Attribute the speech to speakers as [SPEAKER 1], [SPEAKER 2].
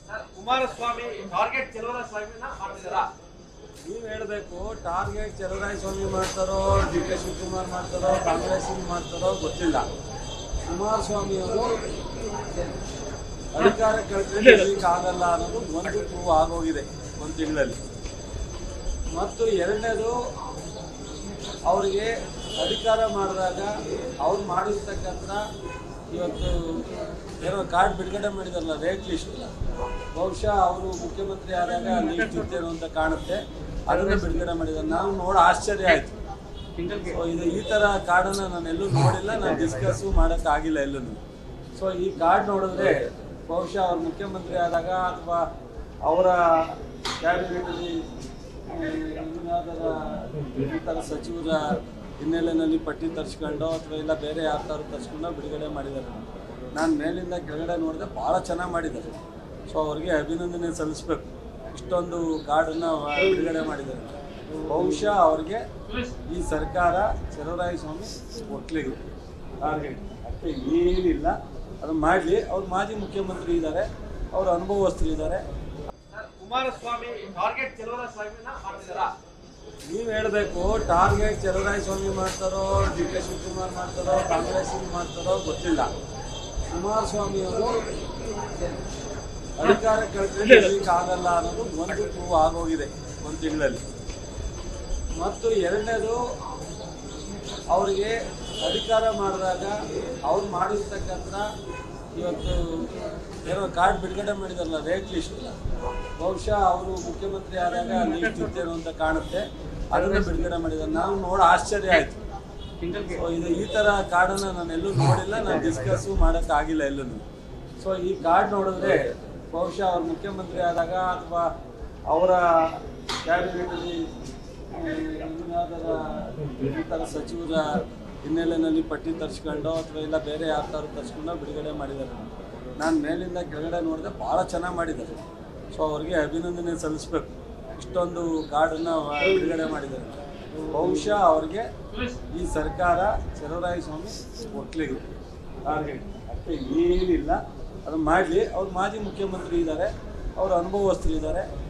[SPEAKER 1] sir Kumaraswamy target ಸ್ವಾಮಿನ ಮಾಡ್ತಿದಾರಾ
[SPEAKER 2] ನೀವು ಹೇಳಬೇಕು ಟಾರ್ಗೆಟ್ ಚಲರಾಯ ಸ್ವಾಮಿ ಮಾಡ್ತಾರೋ ಡಿ ಕೆ ಶಿವಕುಮಾರ್ ಮಾಡ್ತಾರೋ ಕಾಂಗ್ರೆಸ್ ಮಾಡ್ತಾರೋ ಗೊತ್ತಿಲ್ಲ ಕುಮಾರಸ್ವಾಮಿ ಅವರು ಅಧಿಕಾರ ಕಳ್ಕೊಳ್ಳಿಕ್ಕೆ ಆಗಲ್ಲ ಅನ್ನೋದು ಒಂದು ಪ್ರೂವ್ ಆಗೋಗಿದೆ ಒಂದು ತಿಂಗಳಲ್ಲಿ ಮತ್ತು ಎರಡನೇದು ಅವರಿಗೆ ಅಧಿಕಾರ ಮಾಡಿದಾಗ ಅವ್ರು ಮಾಡಿರ್ತಕ್ಕಂಥ ಇವತ್ತು ಏನೋ ಕಾರ್ಡ್ ಬಿಡುಗಡೆ ಮಾಡಿದಾರಲ್ಲ ರೇಟ್ ಲಿಸ್ಟ್ ಬಹುಶಃ ಅವರು ಮುಖ್ಯಮಂತ್ರಿ ಆದಾಗ ಲಿಸ್ಟ್ ಇತ್ತೇನೋ ಅಂತ ಕಾಣುತ್ತೆ ಅದನ್ನು ಬಿಡುಗಡೆ ಮಾಡಿದ್ದಾರೆ ನಾವು ನೋಡಿ ಆಶ್ಚರ್ಯ ಆಯಿತು ಸೊ ಇದು ಈ ಥರ ಕಾರ್ಡನ್ನು ನಾನು ಎಲ್ಲೂ ನೋಡಿಲ್ಲ ನಾನು ಡಿಸ್ಕಸ್ಸು ಮಾಡೋಕ್ಕಾಗಿಲ್ಲ ಎಲ್ಲೂ ಸೊ ಈ ಕಾರ್ಡ್ ನೋಡಿದ್ರೆ ಬಹುಶಃ ಅವ್ರು ಮುಖ್ಯಮಂತ್ರಿ ಆದಾಗ ಅಥವಾ ಅವರ ಕ್ಯಾಬಿನೆಟಲ್ಲಿ ಇನ್ನಾದರ ಈ ಥರ ಸಚಿವರ ಹಿನ್ನೆಲೆಯಲ್ಲಿ ಪಟ್ಟಿ ತರಿಸ್ಕೊಂಡು ಅಥವಾ ಇಲ್ಲ ಬೇರೆ ಯಾವ ಥರ ತರಿಸ್ಕೊಂಡು ಬಿಡುಗಡೆ ಮಾಡಿದ್ದಾರೆ ನಾನು ಮೇಲಿಂದ ಕೆಳಗಡೆ ನೋಡಿದೆ ಭಾಳ ಚೆನ್ನಾಗಿ ಮಾಡಿದ್ದಾರೆ ಸೊ ಅವ್ರಿಗೆ ಅಭಿನಂದನೆ ಸಲ್ಲಿಸ್ಬೇಕು ಇಷ್ಟೊಂದು ಕಾರ್ಡನ್ನು ಬಿಡುಗಡೆ ಮಾಡಿದ್ದಾರೆ ಬಹುಶಃ ಅವ್ರಿಗೆ ಈ ಸರ್ಕಾರ ಚಲರಾಯ ಸ್ವಾಮಿ ಒಟ್ಲಿಗೆ ಟಾರ್ಗೆಟ್ ಅದಕ್ಕೆ ಏನಿಲ್ಲ ಅದು ಮಾಡಲಿ ಅವ್ರು ಮಾಜಿ ಮುಖ್ಯಮಂತ್ರಿ ಇದ್ದಾರೆ ಅವ್ರ ಅನುಭವಸ್ಥರು ಇದ್ದಾರೆ
[SPEAKER 1] ಸರ್ ಕುಮಾರಸ್ವಾಮಿ ಟಾರ್ಗೆಟ್ ಸ್ವಾಮಿನ ಮಾಡ್ತಿದಾರಾ
[SPEAKER 2] ನೀವು ಹೇಳಬೇಕು ಟಾರ್ಗೆಟ್ ಚಲರಾಯ ಸ್ವಾಮಿ ಮಾಡ್ತಾರೋ ಡಿ ಕೆ ಶಿವಕುಮಾರ್ ಮಾಡ್ತಾರೋ ಕಾಂಗ್ರೆಸ್ ಮಾಡ್ತಾರೋ ಗೊತ್ತಿಲ್ಲ ಕುಮಾರಸ್ವಾಮಿ ಅವರು ಅಧಿಕಾರ ಕಳ್ಕೊಳ್ಳಿಕ್ಕೆ ಆಗಲ್ಲ ಅನ್ನೋದು ಒಂದು ಪ್ರೂವ್ ಆಗೋಗಿದೆ ಒಂದು ತಿಂಗಳಲ್ಲಿ ಮತ್ತು ಎರಡನೇದು ಅವರಿಗೆ ಅಧಿಕಾರ ಮಾಡಿದಾಗ ಅವ್ರು ಮಾಡಿರ್ತಕ್ಕಂಥ ಇವತ್ತು ಏನೋ ಕಾರ್ಡ್ ಬಿಡುಗಡೆ ಮಾಡಿದಾರಲ್ಲ ರೇಟ್ ಲಿಸ್ಟ್ ಬಹುಶಃ ಅವರು ಮುಖ್ಯಮಂತ್ರಿ ಆದಾಗ ಲಿಸ್ಟ್ ಇತ್ತೇನೋ ಅಂತ ಕಾಣುತ್ತೆ ಅದನ್ನು ಬಿಡುಗಡೆ ಮಾಡಿದ್ದಾರೆ ನಾವು ನೋಡಿ ಆಶ್ಚರ್ಯ ಆಯಿತು ಸೊ ಇದು ಈ ಥರ ಕಾರ್ಡನ್ನು ನಾನು ಎಲ್ಲೂ ನೋಡಿಲ್ಲ ನಾನು ಡಿಸ್ಕಸ್ಸು ಮಾಡೋಕ್ಕಾಗಿಲ್ಲ ಎಲ್ಲೂ ಸೊ ಈ ಕಾರ್ಡ್ ನೋಡಿದ್ರೆ ಬಹುಶಃ ಅವ್ರು ಮುಖ್ಯಮಂತ್ರಿ ಆದಾಗ ಅಥವಾ ಅವರ ಕ್ಯಾಬಿನೆಟಲ್ಲಿ ಇನ್ನಾದರ ಈ ಥರ ಸಚಿವರ ಹಿನ್ನೆಲೆಯಲ್ಲಿ ಪಟ್ಟಿ ತರಿಸ್ಕೊಂಡು ಅಥವಾ ಇಲ್ಲ ಬೇರೆ ಯಾವ ಥರ ತರಿಸ್ಕೊಂಡು ಬಿಡುಗಡೆ ಮಾಡಿದ್ದಾರೆ ನಾನು ಮೇಲಿಂದ ಕೆಳಗಡೆ ನೋಡಿದೆ ಭಾಳ ಚೆನ್ನಾಗಿ ಮಾಡಿದ್ದಾರೆ ಸೊ ಅವ್ರಿಗೆ ಅಭಿನಂದನೆ ಸಲ್ಲಿಸ್ಬೇಕು ಇಷ್ಟೊಂದು ಕಾರ್ಡನ್ನು ಬಿಡುಗಡೆ ಮಾಡಿದ್ದಾರೆ ಬಹುಶಃ ಅವ್ರಿಗೆ ಈ ಸರ್ಕಾರ ಚಲರಾಯ ಸ್ವಾಮಿ ಒಟ್ಲಿಗೆ ಟಾರ್ಗೆಟ್ ಅದಕ್ಕೆ ಏನಿಲ್ಲ ಅದು ಮಾಡಲಿ ಅವ್ರು ಮಾಜಿ ಮುಖ್ಯಮಂತ್ರಿ ಇದ್ದಾರೆ ಅವ್ರ ಅನುಭವಸ್ಥರು ಇದ್ದಾರೆ